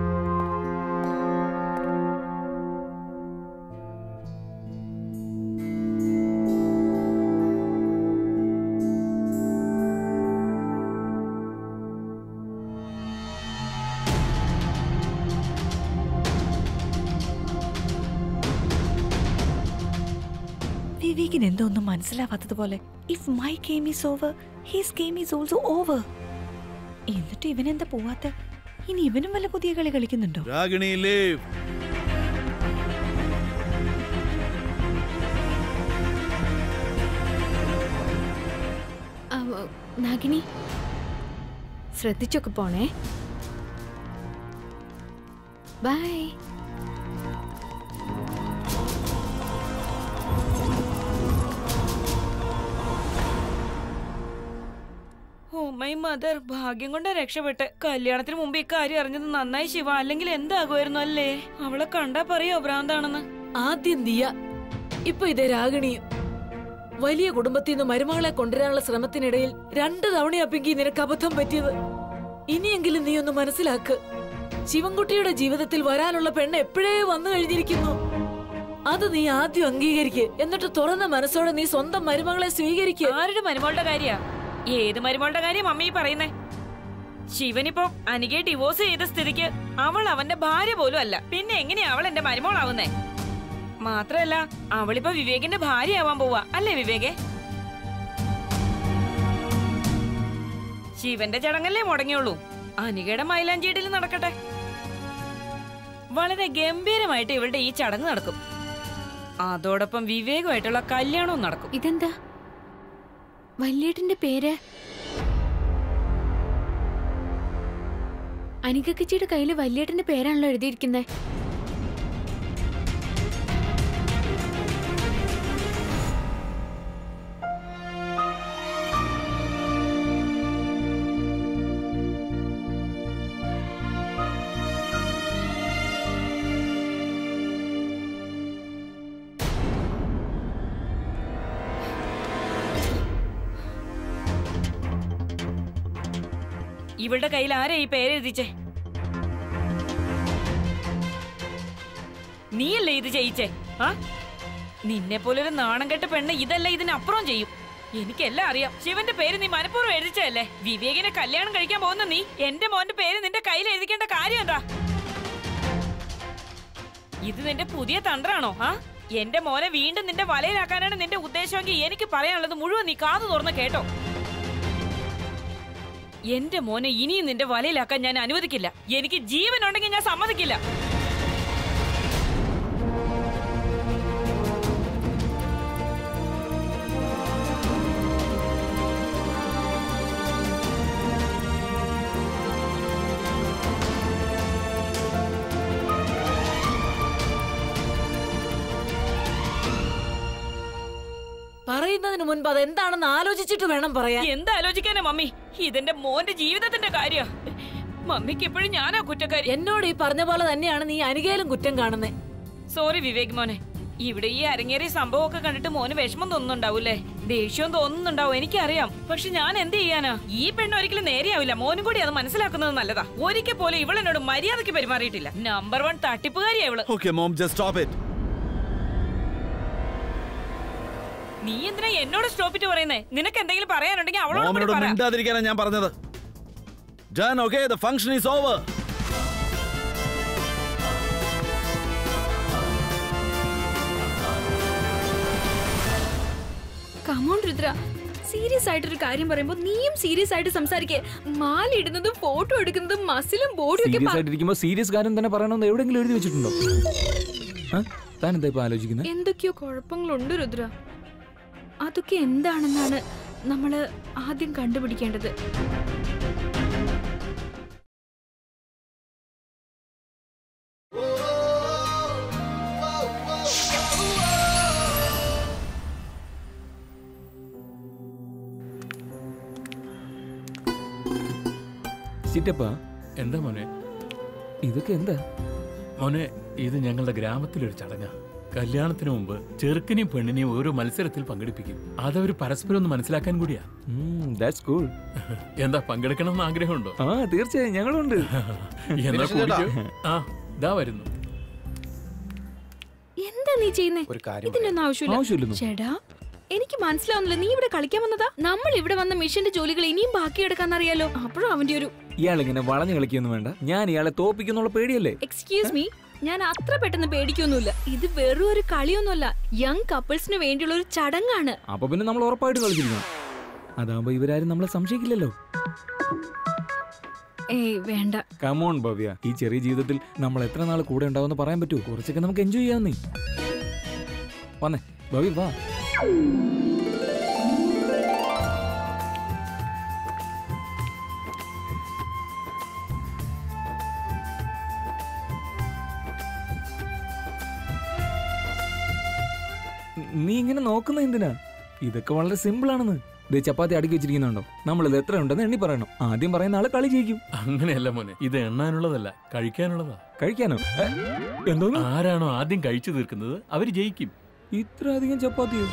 വിവേകിന് എന്തോ ഒന്നും മനസ്സിലാവാത്തതുപോലെ if my game is over his game is also over എന്നിട്ട് ഇവൻ എന്താ പോവാത്ത ഇനി ഇവനും വല്ല പുതിയ കളി കളിക്കുന്നുണ്ടോ രാഗിണി ലീവ് ആ, നാഗിനി ശ്രദ്ധിച്ചൊക്കെ പോണേ ബൈ ഓ മൈ മദർ ഭാഗ്യം കൊണ്ട് രക്ഷപ്പെട്ട് കല്യാണത്തിന് മുമ്പ് ഇക്കാര്യം അറിഞ്ഞത് നന്നായി ശിവ അല്ലെങ്കിൽ എന്താകുമായിരുന്നു അല്ലേ അവളെ കണ്ടാ പറയോ ഭ്രാന്താണെന്ന് ആദ്യം ദിയ ഇപ്പൊ ഇതേ രാഗിണിയും വലിയ കുടുംബത്തിൽ നിന്ന് മരുമകളെ കൊണ്ടുവരാനുള്ള ശ്രമത്തിനിടയിൽ രണ്ടു തവണയാ പിങ്കി നിനക്ക് അബദ്ധം പറ്റിയത് ഇനിയെങ്കിലും നീ ഒന്ന് മനസ്സിലാക്ക് ശിവൻകുട്ടിയുടെ ജീവിതത്തിൽ വരാനുള്ള പെണ്ണ് എപ്പോഴേ വന്നു കഴിഞ്ഞിരിക്കുന്നു അത് നീ ആദ്യം അംഗീകരിക്ക് എന്നിട്ട് തുറന്ന മനസ്സോടെ നീ സ്വന്തം മരുമകളെ സ്വീകരിക്കുക ആരുടെ മരുമോളുടെ കാര്യ ഏത് മരുമോളുടെ കാര്യം അമ്മ ഈ പറയുന്നേ ശിവനിപ്പോ അനികയെ ഡിവോഴ്സ് ചെയ്ത സ്ഥിതിക്ക് അവൾ അവന്റെ ഭാര്യ പോലും അല്ല പിന്നെ എങ്ങനെയാ അവൾ എന്റെ മരുമോളാവുന്നേ മാത്രല്ല അവളിപ്പോ വിവേകിന്റെ ഭാര്യയാവാൻ പോവാ അല്ലേ വിവേകെ ശിവന്റെ ചടങ്ങല്ലേ മുടങ്ങിയുള്ളൂ അനികയുടെ മൈലാഞ്ചീടിൽ നടക്കട്ടെ വളരെ ഗംഭീരമായിട്ട് ഇവളുടെ ഈ ചടങ്ങ് നടക്കും അതോടൊപ്പം വിവേകമായിട്ടുള്ള കല്യാണവും നടക്കും ഇതെന്താ വല്യേട്ടന്റെ പേര് അനികക്കച്ചിയുടെ കയ്യില് വല്യേട്ടന്റെ പേരാണല്ലോ എഴുതിയിരിക്കുന്നത് ഇവളുടെ കയ്യിൽ ആരാ ഈ പേര് എഴുതിച്ചേ നീയല്ലേ ഇത് ചെയ്യിച്ചേ ആ നിന്നെ പോലൊരു നാണം കെട്ട പെണ്ണ് ഇതല്ല ഇതിനപ്പുറം ചെയ്യും എനിക്കെല്ലാം അറിയാം ശിവന്റെ പേര് നീ മനഃപൂർവ്വം എഴുതിച്ചതല്ലേ വിവേകിനെ കല്യാണം കഴിക്കാൻ പോകുന്ന നീ എന്റെ മോന്റെ പേര് നിന്റെ കയ്യിൽ എഴുതിക്കേണ്ട കാര്യം എന്താ ഇത് നിന്റെ പുതിയ തന്ത്രാണോ ആ എന്റെ മോനെ വീണ്ടും നിന്റെ വലയിലാക്കാനാണ് നിന്റെ ഉദ്ദേശമെങ്കിൽ എനിക്ക് പറയാനുള്ളത് മുഴുവൻ നീ കാതു തുറന്ന് കേട്ടോ എന്റെ മോനെ ഇനിയും നിന്റെ വലയിലാക്കാൻ ഞാൻ അനുവദിക്കില്ല എനിക്ക് ജീവനുണ്ടെങ്കിൽ ഞാൻ സമ്മതിക്കില്ല പറയുന്നതിന് മുൻപ് അതെന്താണെന്ന് ആലോചിച്ചിട്ട് വേണം പറയാൻ എന്താലോചിക്കാനാ മമ്മി ഇതെന്റെ മോന്റെ ജീവിതത്തിന്റെ കാര്യ മമ്മിക്ക് എപ്പോഴും ഞാനാ കുറ്റക്കാരി എന്നോട് ഈ പറഞ്ഞ പോലെ തന്നെയാണ് നീ അനികയിലും കുറ്റം കാണുന്നേ സോറി വിവേക് മോനെ ഇവിടെ ഈ അരങ്ങേറിയ സംഭവമൊക്കെ കണ്ടിട്ട് മോന് വിഷമം തോന്നുന്നുണ്ടാവൂലേ ദേഷ്യവും തോന്നുന്നുണ്ടാവും എനിക്കറിയാം പക്ഷെ ഞാൻ എന്ത് ചെയ്യാനാ ഈ പെണ്ണ് ഒരിക്കലും നേരെയാവില്ല മോനും കൂടി അത് മനസ്സിലാക്കുന്നത് നല്ലതാ ഒരിക്കൽ പോലും ഇവളെന്നോട് മര്യാദയ്ക്ക് പെരുമാറിയിട്ടില്ല നമ്പർ വൺ തട്ടിപ്പുകാരിയാ ഇവള് okay mom just stop it നീ എന്തിനാ എന്നോട് സ്റ്റോപ്പ് ഇട്ട് പറയുന്നേ നിനക്ക് എന്തെങ്കിലും പറയാനുണ്ടെങ്കിൽ അവളോട് കൂടി മോമിനോട് പറ മിണ്ടാതിരിക്കാനാ ഞാൻ പറഞ്ഞത് done okay the function is over come on Rudra serious ആയിട്ടൊരു കാര്യം പറയുമ്പോ നീയും സീരിയസ് ആയിട്ട് സംസാരിക്കേ മാല ഇടുന്നതും ഫോട്ടോ എടുക്കുന്നതും മസിലും ബോഡിയും ഒക്കെ സീരിയസ് പ- ആയിട്ടിരിക്കുമ്പോ സീരിയസ് കാര്യം തന്നെ പറയണമെന്ന് എവിടെയെങ്കിലും എഴുതി വെച്ചിട്ടുണ്ടോ ആ? താൻ എന്താ ഇപ്പൊ ആലോചിക്കുന്നത് എന്തൊക്കെയോ കുഴപ്പങ്ങളുണ്ട് രുദ്ര അതൊക്കെ എന്താണെന്നാണ് നമ്മള് ആദ്യം കണ്ടുപിടിക്കേണ്ടത് ചിറ്റപ്പ എന്താ മോനെ ഇതൊക്കെ എന്താ മോനെ ഇത് ഞങ്ങളുടെ ഗ്രാമത്തിലൊരു ചടങ്ങാ കല്യാണത്തിന് മുമ്പ് ചെറുക്കനെയും പെണ്ണിനെയും ഓരോ മത്സരത്തിൽ പങ്കെടുപ്പിക്കും അതവര് പരസ്പരം ഒന്ന് മനസ്സിലാക്കാൻ കൂടിയാ ദാറ്റ്സ് കൂൾ എന്താ പങ്കെടുക്കണം എന്ന് ആഗ്രഹമുണ്ടോ ആ തീർച്ചയായും ഞങ്ങളുണ്ട് എന്നാ ദിനേശ് ചേട്ടാ. കൂടിക്കോ. ആ ദാ വരുന്നു എന്താ നീ ചെയ്യുന്നേ ഒരു കാര്യം ഇതിന്റെ ഒന്നും ആവശ്യമില്ല ആവശ്യമില്ലെന്നോ? ചേടാ എനിക്ക് മനസ്സിലാവുന്നില്ല നീ ഇവിടെ കളിക്കാൻ വന്നതാ നമ്മൾ ഇവിടെ വന്ന മിഷന്റെ ജോലികൾ ഇനിയും ബാക്കി എടുക്കാന്നറിയാലോ അപ്പോഴും അവന്റെ ഒരു ഇയാളിങ്ങനെ വളഞ്ഞു കളിക്കൊന്നും വേണ്ട ഞാൻ ഇയാളെ തോപ്പിക്കുന്നുള്ള പേടിയല്ലേ എക്സ്ക്യൂസ് മീ ഞാൻ അത്ര പെട്ടെന്ന് പേടിക്കൊന്നുമില്ല ഇത് വെറും ഒരു കളിയൊന്നുമല്ല യങ് കപ്പിൾസിന് വേണ്ടിയുള്ള ഒരു ചടങ്ങാണ് അപ്പൊ പിന്നെ നമ്മൾ ഉറപ്പായിട്ട് കളിച്ചിരിക്കണം അതാകുമ്പോ ഇവരാരും നമ്മളെ സംശയിക്കില്ലല്ലോ ഏയ് വേണ്ട കമോൺ ഭവ്യ ഈ ചെറിയ ജീവിതത്തിൽ നമ്മൾ എത്ര നാൾ കൂടെ ഉണ്ടാവുമെന്ന് പറയാൻ പറ്റുമോ കുറച്ചൊക്കെ നമുക്ക് എൻജോയ് ചെയ്യാമെന്നേ വന്നേ ഭവ്യ വാ നീ ഇങ്ങനെ നോക്കുന്ന എന്തിനാ ഇതൊക്കെ വളരെ സിമ്പിൾ ആണെന്ന് ഇത് ചപ്പാത്തി അടുക്കി വെച്ചിരിക്കുന്നുണ്ടോ നമ്മൾ ഇത് എത്ര ഉണ്ടെന്ന് എണ്ണി പറയണം ആദ്യം പറയുന്ന ആള് കളി ജയിക്കും അങ്ങനെയല്ല മോനെ ഇത് എണ്ണാനുള്ളതല്ല കഴിക്കാനുള്ളതാ കഴിക്കാനോ എന്തോ ആരാണോ ആദ്യം കഴിച്ചു തീർക്കുന്നത് അവര് ജയിക്കും ഇത്ര അധികം ചപ്പാത്തിയോ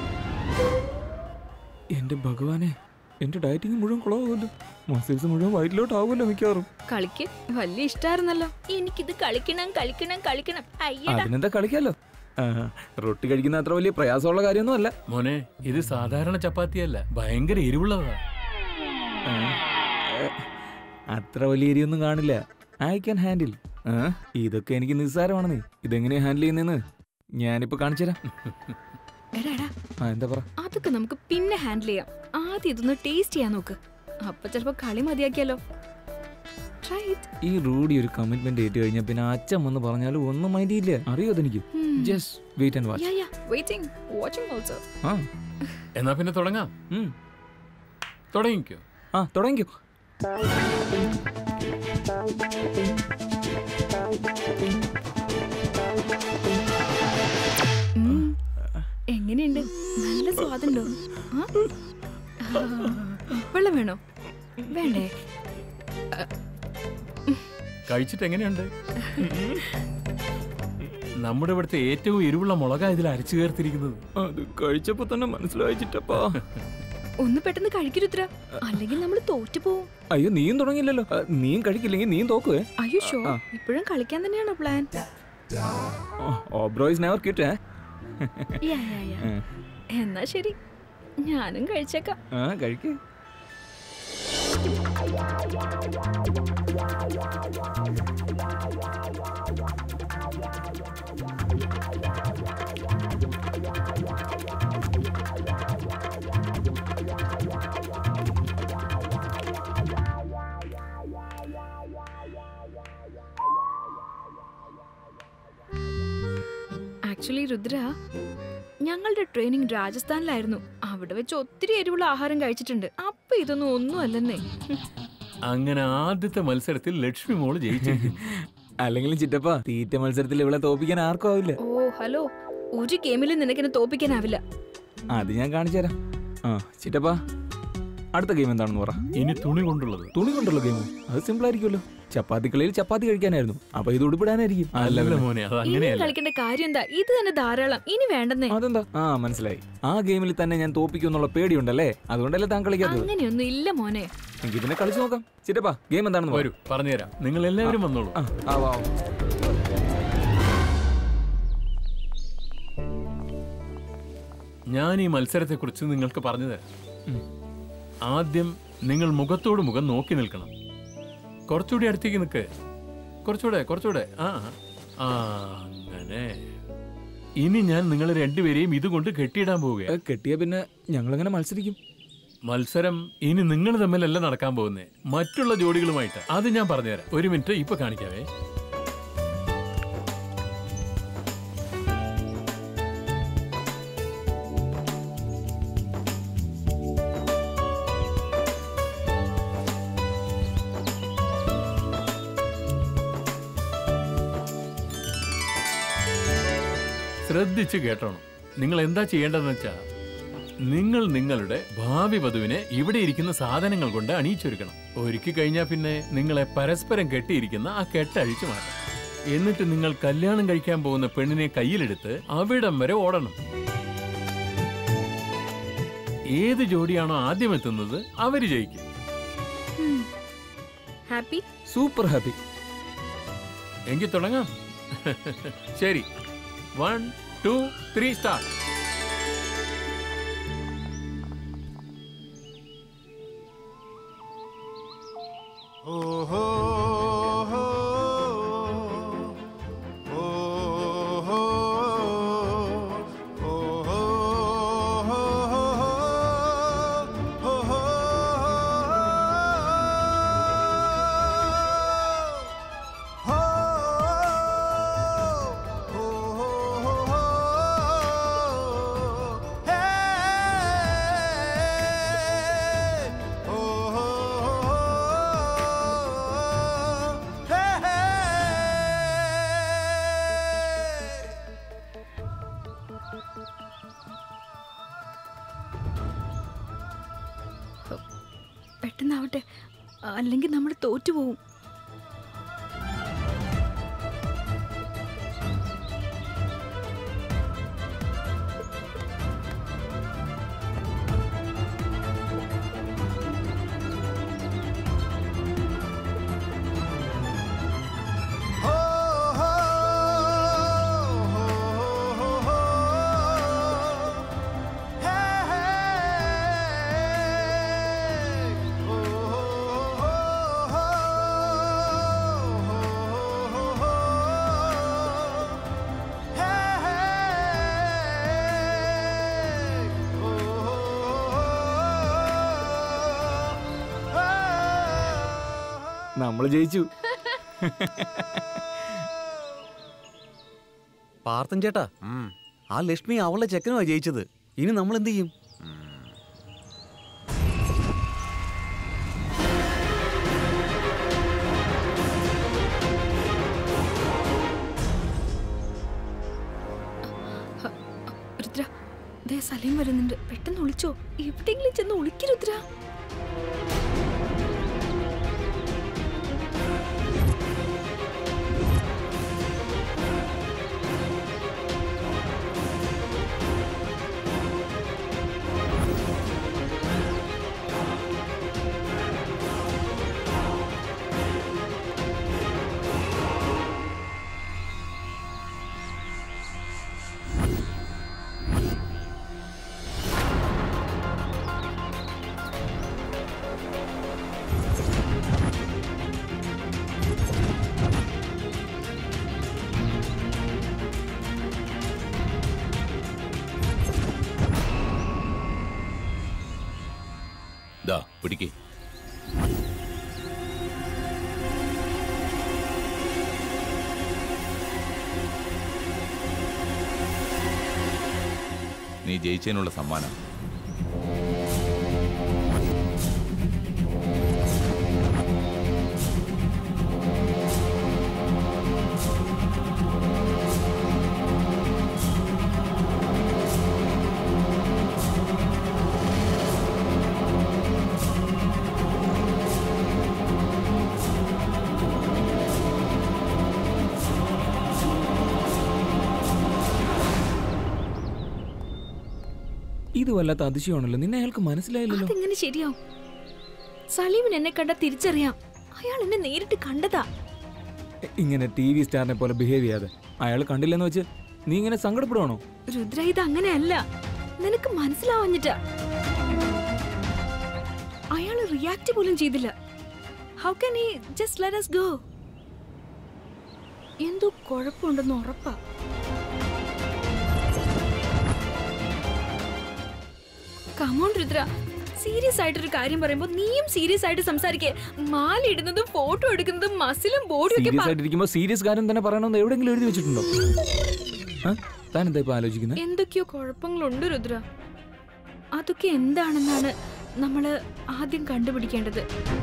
എന്റെ ഭഗവാനെ എന്റെ ഡയറ്റിങ് മുഴുവൻ കുളമാകുമല്ലോ മസിൽസ് മുഴുവൻ വയറ്റിലോട്ടാവുമല്ലോ മിക്കവാറും കളിക്ക് വലിയ ഇഷ്ടായിരുന്നല്ലോ എനിക്കിത് കളിക്കണം കളിക്കണം കളിക്കണം അയ്യടാ അതിനെന്താ കളിക്കാലോ ആ, റൊട്ടി കഴിക്കുന്ന അത്ര വലിയ പ്രയാസമുള്ള കാര്യമൊന്നും അല്ല മോനെ ഇത് സാധാരണ ചപ്പാത്തിയല്ല ഭയങ്കര എരിവുള്ളതാ അത്ര വലിയ എരിയൊന്നും കാണില്ല ഐ ക്യാൻ ഹാൻഡിൽ ഇതൊക്കെ എനിക്ക് നിസ്സാരമാണെന്നേ ഇതെങ്ങനെയാ ഹാൻഡിൽ ചെയ്യുന്നതെന്ന് ഞാനിപ്പോ കാണിച്ചുതരാം എടാ എടാ ആ എന്താ പറ അതൊക്കെ നമുക്ക് പിന്നെ ഹാൻഡിൽ ചെയ്യാം ആദ്യം ഇതൊന്ന് ടേസ്റ്റ് ചെയ്യാൻ നോക്ക് അപ്പൊ ചിലപ്പോ കളി മതിയാക്കിയാലോ ട്രൈ ഇറ്റ് ഈ റൂഡി ഒരു കമ്മിറ്റ്മെന്റ് ഏറ്റു കഴിഞ്ഞാൽ പിന്നെ അച്ഛൻ വന്ന് പറഞ്ഞാലും ഒന്നും മൈൻഡ് ചെയ്യില്ല അറിയോ അതെനിക്ക് just wait and watch yeah yeah waiting watching also ആ എന്നാ പിന്നെ തുടങ്ങാം ഉം. തുടങ്ങിക്കോ ആ തുടങ്ങിക്കോ എങ്ങനെയുണ്ട് നല്ല സ്വാദുണ്ടോ ആ? ആ, വെള്ളം വേണോ വേണ്ടേ കഴിച്ചിട്ട് എങ്ങനെയുണ്ട് നമ്മുടെ ഇവിടുത്തെ ഏറ്റവും എരിവുള്ള മുളകാ ഇതിൽ അരച്ചു ചേർത്തിരിക്കുന്നത് അത് കഴിച്ചപ്പോ തന്നെ മനസ്സിലായിച്ചിട്ടപ്പാ ഒന്ന് പെട്ടെന്ന് കഴിക്കരുത്ര അല്ലെങ്കിൽ നമ്മൾ തോറ്റു പോവും അയ്യോ നീയും തുടങ്ങിയില്ലല്ലോ ആ, നീയും കഴിക്കില്ലെങ്കിൽ നീയും തോക്കുവേ അയ്യോ ഷോ ആ. ഇപ്പോഴും കളിക്കാൻ തന്നെയാണോ plan Oberois never quit yeah yeah yeah എന്നാ ശരി ഞാനും കഴിച്ചേക്കാം ആ കഴിക്കേ ആക്ച്വലി രുദ്ര ഞങ്ങളുടെ ട്രെയിനിങ് രാജസ്ഥാനിലായിരുന്നു അവിടെ വെച്ച് ഒത്തിരി എരിവുള്ള ആഹാരം കഴിച്ചിട്ടുണ്ട് അപ്പൊ ഇതൊന്നും ഒന്നും അല്ലെന്നേ അങ്ങനെ ആദ്യത്തെ മത്സരത്തിൽ ലക്ഷ്മി മോള് ജയിച്ചിരിക്കുന്നു അല്ലെങ്കിലും ചിറ്റപ്പ തീറ്റ മത്സരത്തിൽ ഇവിടെ തോപ്പിക്കാൻ ആർക്കും ആവില്ല ഓ ഹലോ ഒരു ഗെയിമിലും നിനക്കെന്നെ തോപ്പിക്കാനാവില്ല അത് ഞാൻ കാണിച്ചു തരാം ആ ചിറ്റപ്പാ അടുത്ത ഗെയിം എന്താണെന്ന് പറ ഇനി തുണി കൊണ്ടുള്ളത് തുണി കൊണ്ടുള്ള ഗെയിം അത് സിമ്പിൾ ആയിരിക്കുമല്ലോ ചപ്പാത്തിക്കളിയിൽ ചപ്പാത്തി കഴിക്കാനായിരുന്നു അപ്പൊ ഇത് ഉടുപ്പിടാനായിരിക്കും അല്ല മോനെ അത് ഇനിയും അങ്ങനെയല്ല കളിക്കേണ്ട കാര്യം എന്താ ഇത് തന്നെ ധാരാളം ഇനി വേണ്ടെന്നേ അതെന്താ ആ മനസ്സിലായി ആ ഗെയിമിൽ തന്നെ ഞാൻ തോപ്പിക്കുന്നുള്ള പേടിയുണ്ടല്ലേ അതുകൊണ്ടല്ലേ താൻ കളിക്കാത്തത് അങ്ങനെയൊന്നും ഇല്ല മോനെ എനിക്ക് പിന്നെ കളിച്ചു നോക്കാം ചിറ്റപ്പാ ഗെയിം എന്താണെന്ന് വരൂ പറഞ്ഞുതരാം നിങ്ങൾ എല്ലാവരും വന്നോളൂ ആ, ആ, വാ, വാ. ഞാൻ ഈ മത്സരത്തെക്കുറിച്ച് നിങ്ങൾക്ക് പറഞ്ഞു തരാം ആദ്യം നിങ്ങൾ മുഖത്തോട് മുഖം നോക്കി നിൽക്കണം കുറച്ചുകൂടി അടുത്തേക്ക് നിൽക്ക് കുറച്ചുകൂടെ കുറച്ചുകൂടെ ആ ആ അങ്ങനെ ഇനി ഞാൻ നിങ്ങൾ രണ്ടുപേരെയും ഇതുകൊണ്ട് കെട്ടിയിടാൻ പോവുകയാണ് കെട്ടിയ പിന്നെ ഞങ്ങളെങ്ങനെ മത്സരിക്കും മത്സരം ഇനി നിങ്ങൾ തമ്മിലല്ല നടക്കാൻ പോകുന്നേ മറ്റുള്ള ജോഡികളുമായിട്ട് അത് ഞാൻ പറഞ്ഞുതരാം ഒരു മിനിറ്റ് ഇപ്പൊ കാണിക്കാവേ ശ്രദ്ധിച്ച് കേട്ടോണം നിങ്ങൾ എന്താ ചെയ്യേണ്ടതെന്ന് വെച്ചാ നിങ്ങൾ നിങ്ങളുടെ ഭാവി വധുവിനെ ഇവിടെ ഇരിക്കുന്ന സാധനങ്ങൾ കൊണ്ട് അണിയിച്ചൊരുക്കണം ഒരുക്കി കഴിഞ്ഞാൽ പിന്നെ നിങ്ങളെ പരസ്പരം കെട്ടിയിരിക്കുന്ന ആ കെട്ട് അഴിച്ചു മാറ്റണം എന്നിട്ട് നിങ്ങൾ കല്യാണം കഴിക്കാൻ പോകുന്ന പെണ്ണിനെ കയ്യിലെടുത്ത് അവിടം വരെ ഓടണം ഏത് ജോഡിയാണോ ആദ്യം എത്തുന്നത് അവര് ജയിക്കും ഹാപ്പി സൂപ്പർ ഹാപ്പി എങ്കിൽ തുടങ്ങാം ശരി വൺ ടു ത്രീ സ്റ്റാർട്ട് പെട്ടെന്നാവട്ടെ അല്ലെങ്കിൽ നമ്മൾ തോറ്റുപോകും നമ്മൾ ജയിച്ചു പാർത്ഥൻ ചേട്ടാ ആ ലക്ഷ്മി അവളുടെ ചെക്കനുമാ ജയിച്ചത് ഇനി നമ്മൾ എന്ത് ചെയ്യും രുദ്ര ദേ സലീം വരുന്നുണ്ട് പെട്ടെന്ന് ഒളിച്ചോ എവിടെയെങ്കിലും ചെന്ന് ഒളിക്ക് രുദ്ര ദാ പിടിക്ക് നീ ജയിച്ചതിനുള്ള സമ്മാനം ഇത് വല്ലാത്ത അതിശയമാണല്ലോ നിന്നെ അയാൾക്ക് മനസ്സിലായില്ലല്ലോ അതെങ്ങനെ ശരിയാവും സലീമിന് എന്നെ കണ്ട തിരിച്ചറിയാം അയാൾ എന്നെ നേരിട്ട് കണ്ടതാ ഇങ്ങനെ ടി വി സ്റ്റാറിനെ പോലെ ബിഹേവ് ചെയ്യാതെ അയാൾ കണ്ടില്ലെന്ന് വെച്ച് നീ ഇങ്ങനെ സങ്കടപ്പെടുവാണോ രുദ്ര ഇത് അങ്ങനെയല്ല നിനക്ക് മനസ്സിലാവഞ്ഞിട്ടാ അയാൾ റിയാക്ട് പോലും ചെയ്തില്ല how can he just let us go എന്തോ കുഴപ്പമുണ്ടെന്ന് ഉറപ്പാ കമോൺ രുദ്ര സീരിയസ് ആയിട്ടൊരു കാര്യം പറയുമ്പോ നീയും സീരിയസ് ആയിട്ട് സംസാരിക്കേ മാല ഇടുന്നതും ഫോട്ടോ എടുക്കുന്നതും മസിലും ബോഡിയും ഒക്കെ സീരിയസ് പ- ആയിട്ടിരിക്കുമ്പോ സീരിയസ് കാര്യം തന്നെ പറയണമെന്ന് എവിടെയെങ്കിലും എഴുതി വെച്ചിട്ടുണ്ടോ ആ? താൻ എന്താ ഇപ്പൊ ആലോചിക്കുന്നത് എന്തൊക്കെയോ കുഴപ്പങ്ങളുണ്ട് രുദ്ര അതൊക്കെ എന്താണെന്നാണ് നമ്മള് ആദ്യം കണ്ടുപിടിക്കേണ്ടത്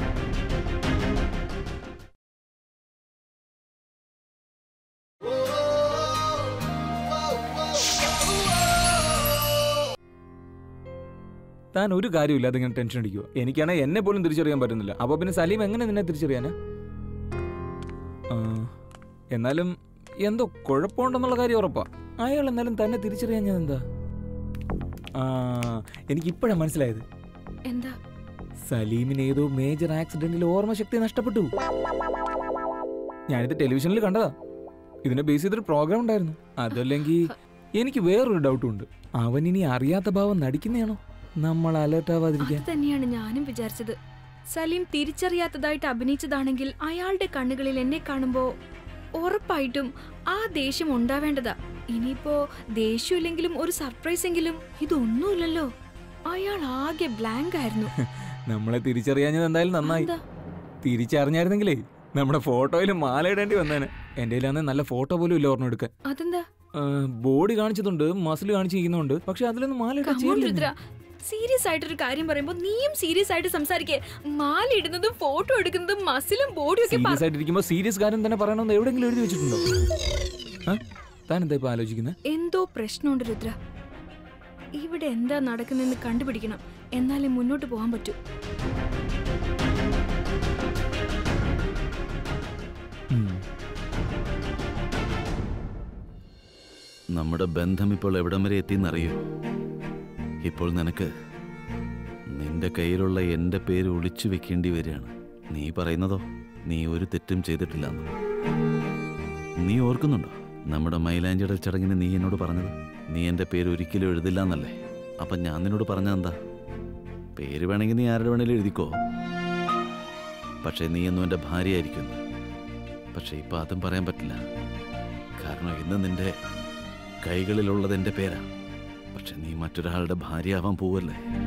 താൻ ഒരു കാര്യമില്ലാതെ ഇങ്ങനെ ടെൻഷൻ അടിക്കുക എനിക്കാണെങ്കിൽ എന്നെ പോലും തിരിച്ചറിയാൻ പറ്റുന്നില്ല അപ്പൊ പിന്നെ സലീം എങ്ങനെ നിന്നെ തിരിച്ചറിയാനാ ആ, എന്നാലും എന്തോ കുഴപ്പമുണ്ടെന്നുള്ള കാര്യം ഉറപ്പാ അയാൾ എന്നാലും തന്നെ തിരിച്ചറിയാൻ ഞാൻ എന്താ ആ എനിക്ക് ഇപ്പോഴാണ് മനസ്സിലായത് എന്താ സലീമിന് ഏതോ മേജർ ആക്സിഡന്റിൽ ഓർമ്മശക്തി നഷ്ടപ്പെട്ടു ഞാനിത് ടെലിവിഷനിൽ കണ്ടതാ ഇതിനെ ബേസ് ചെയ്തൊരു പ്രോഗ്രാം ഉണ്ടായിരുന്നു അതല്ലെങ്കിൽ എനിക്ക് വേറൊരു ഡൗട്ടും ഉണ്ട് അവൻ ഇനി അറിയാത്ത ഭാവം നടിക്കുന്നതാണോ നമ്മൾ അലേർട്ട് ആവാതിരിക്കാൻ അത് തന്നെയാണ് ഞാനും വിചാരിച്ചത് സലീം തിരിച്ചറിയാത്തതായിട്ട് അഭിനയിച്ചതാണെങ്കിൽ അയാളുടെ കണ്ണുകളിൽ എന്നെ കാണുമ്പോ ഉറപ്പായിട്ടും ആ ദേഷ്യം ഉണ്ടാവേണ്ടതാ ഇനിയിപ്പോ ദേഷ്യമില്ലെങ്കിലും ഒരു സർപ്രൈസ് എങ്കിലും ഇതൊന്നുമില്ലല്ലോ അയാൾ ആകെ ബ്ലാങ്ക് ആയിരുന്നു നമ്മളെ തിരിച്ചറിയാഞ്ഞത് എന്തായാലും നന്നായി എന്താ? തിരിച്ചറിഞ്ഞായിരുന്നെങ്കിലേ നമ്മുടെ ഫോട്ടോയിൽ മാല ഇടേണ്ടി വന്നേനെ എന്റെ കയ്യിലാണെങ്കിൽ നല്ല ഫോട്ടോ പോലും ഇല്ല ഓർമ്മ എടുക്കാൻ അതെന്താ ബോഡി കാണിച്ചതുണ്ട് മസിൽ കാണിച്ചിരിക്കുന്നുണ്ട് പക്ഷെ അതിലൊന്നും മാല ഇടാൻ Come on, രുദ്ര ചേരില്ല. സീരിയസ് ആയിട്ടൊരു കാര്യം പറയുമ്പോ നീയും സീരിയസ് ആയിട്ട് സംസാരിക്കേ മാല ഇടുന്നതും ഫോട്ടോ എടുക്കുന്നതും മസിലും ബോഡിയും ഒക്കെ സീരിയസ് ആയിട്ടിരിക്കുമ്പോ സീരിയസ് കാര്യം തന്നെ പറയണമെന്ന് എവിടെയെങ്കിലും എഴുതി വെച്ചിട്ടുണ്ടോ ആ? താൻ എന്താ ഇപ്പൊ ആലോചിക്കുന്നത് എന്തോ പ്രശ്നമുണ്ട് രുദ്ര ഇവിടെ എന്താ നടക്കുന്നതെന്ന് കണ്ടുപിടിക്കണം എന്നാലേ മുന്നോട്ട് പോകാൻ പറ്റൂ നമ്മുടെ ബന്ധം ഇപ്പോൾ എവിടം വരെ എത്തിയെന്നറിയോ ഇപ്പോൾ നിനക്ക് നിന്റെ കയ്യിലുള്ള എൻ്റെ പേര് ഒളിച്ചു വെക്കേണ്ടി വരികയാണ് നീ പറയുന്നതോ നീ ഒരു തെറ്റും ചെയ്തിട്ടില്ല നീ ഓർക്കുന്നുണ്ടോ നമ്മുടെ മൈലാഞ്ചിയുടെ ചടങ്ങിന് നീ എന്നോട് പറഞ്ഞത് നീ എൻ്റെ പേര് ഒരിക്കലും എഴുതില്ല എന്നല്ലേ അപ്പം ഞാൻ നിന്നോട് പറഞ്ഞതെന്താ പേര് വേണമെങ്കിൽ നീ ആരുടെ വേണേലും എഴുതിക്കോ പക്ഷേ നീ എന്നും എൻ്റെ ഭാര്യയായിരിക്കും പക്ഷേ ഇപ്പം അതും പറയാൻ പറ്റില്ല കാരണം ഇന്ന് നിന്റെ കൈകളിലുള്ളത് എൻ്റെ പേരാ പക്ഷെ നീ മറ്റൊരാളുടെ ഭാര്യയാവാൻ പോവല്ലേ